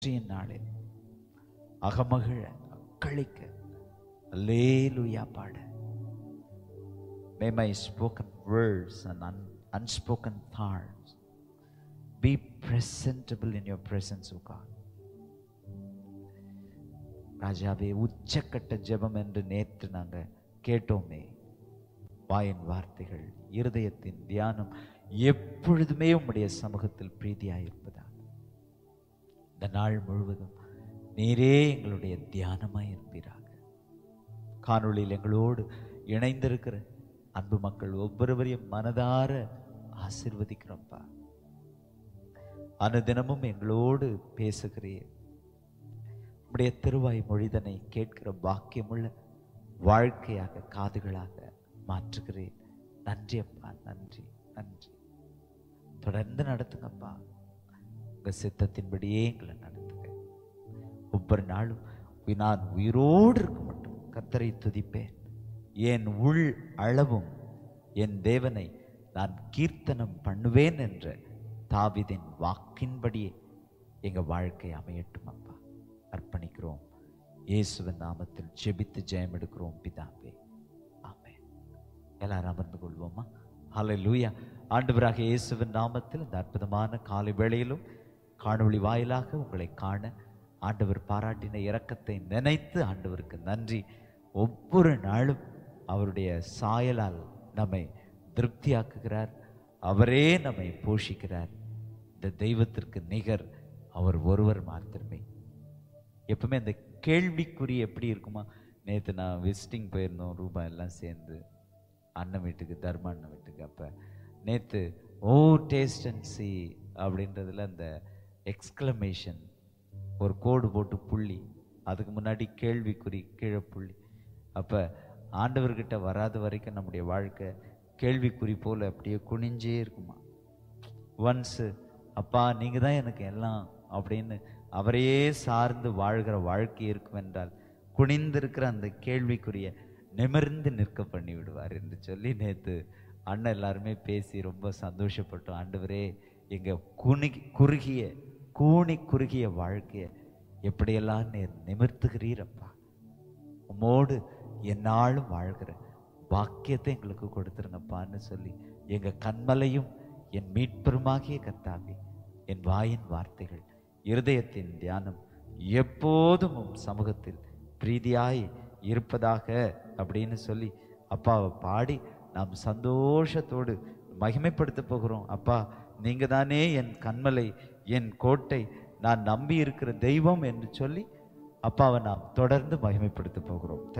வெற்றியின் நாளில் அகமகிழ கழிக்க அல்லேலூயா பாட May my spoken words and un- unspoken thoughts be presentable in your presence, O God. ராஜாவே உச்சக்கட்ட ஜெபம் என்று நேற்று நாங்க கேட்டோமே வாயின் வார்த்தைகள் இருதயத்தின் தியானம் எப்பொழுதுமே உம்முடைய சமூகத்தில் பிரீதியாயிருப்பதாக இந்த நாள் முழுவதும் நீரே எங்களுடைய தியானமாய் இருப்பீராக காணொளியில் எங்களோடு இணைந்திருக்கிற அன்பு மக்கள் ஒவ்வொருவரையும் மனதார ஆசிர்வதிக்கிறோம்ப்பா அனுதினமும் எங்களோடு பேசுகிறீர் உம்முடைய திருவாய் மொழிதனை கேட்கிற பாக்கியமுள்ள வாழ்க்கையாக காதுகளாக மாற்றுகிறேன் நன்றி அப்பா நன்றி நன்றி தொடர்ந்து நடத்துங்கப்பா உங்க சித்தத்தின்படியே எங்களை நடத்துங்க ஒவ்வொரு நாளும் உய் நான் உயிரோடு இருக்க மட்டும் கத்தரை துதிப்பேன் என் உள் அளவும் என் தேவனை நான் கீர்த்தனம் பண்ணுவேன் என்ற தாவிதின் வாக்கின்படியே எங்க வாழ்க்கை அமையட்டும் அப்பா அர்ப்பணிக்கிறோம் இயேசுவின் நாமத்தில் ஜெபித்து ஜெயம் எடுக்கிறோம் பிதாவே ஆமென் எல்லாரும் அமர்ந்து கொள்வோமா ஹalleluya ஆண்டவராக இயேசுவின் நாமத்தில் இந்த அற்புதமான காலை வேளையிலும் காணொளி வாயிலாக உங்களை காண ஆண்டவர் பாராட்டின இரக்கத்தை நினைத்து ஆண்டவருக்கு நன்றி ஒவ்வொரு நாளும் அவருடைய சாயலால் நம்மை திருப்தியாக்குகிறார் அவரே நம்மை போஷிக்கிறார் இந்த தெய்வத்திற்கு நிகர் அவர் ஒருவர் மாத்திரமே எப்பவுமே அந்த கேள்விக்குறி எப்படி இருக்குமா நேற்று நான் விசிட்டிங் போயிருந்தோம் ரூபா எல்லாம் சேர்ந்து அண்ணன் வீட்டுக்கு தர்ம அண்ணன் வீட்டுக்கு அப்போ நேற்று ஓ டேஸ்ட் அண்ட் சி அப்படின்றதுல அந்த எக்ஸ்க்ளமேஷன் ஒரு கோடு போட்டு புள்ளி அதுக்கு முன்னாடி கேள்விக்குறி கீழே புள்ளி அப்போ ஆண்டவர்கிட்ட வராத வரைக்கும் நம்முடைய வாழ்க்கை கேள்விக்குறி போல் அப்படியே குனிஞ்சே இருக்குமா ஒன்ஸு அப்பா நீங்கள் தான் எனக்கு எல்லாம் அப்படின்னு அவரையே சார்ந்து வாழ்கிற வாழ்க்கை இருக்கும் என்றால் குனிந்திருக்கிற அந்த கேள்விக்குரிய நிமிர்ந்து நிற்க பண்ணி விடுவார் என்று சொல்லி நேற்று அண்ணன் எல்லாருமே பேசி ரொம்ப சந்தோஷப்பட்டோம் ஆண்டவரே எங்க குனி குறுகிய கூனி குறுகிய வாழ்க்கையை எப்படியெல்லாம் நீர் நிமிர்த்துகிறீரப்பா உம்மோடு எந்நாளும் வாழ்கிற பாக்கியத்தை எங்களுக்கு கொடுத்துருங்கப்பான்னு சொல்லி எங்க கண்மலையும் என் மீட்பெருமாகிய கர்த்தாவே என் வாயின் வார்த்தைகள் இருதயத்தின் தியானம் எப்போதும் உம் சமூகத்தில் பிரீதியாய் இருப்பதாக அப்படின்னு சொல்லி அப்பாவை பாடி நாம் சந்தோஷத்தோடு மகிமைப்படுத்த போகிறோம் அப்பா நீங்க தானே என் கண்மலை என் கோட்டை நான் நம்பி இருக்கிற தெய்வம் என்று சொல்லி அப்பாவை நாம் தொடர்ந்து மகிமைப்படுத்த போகிறோம்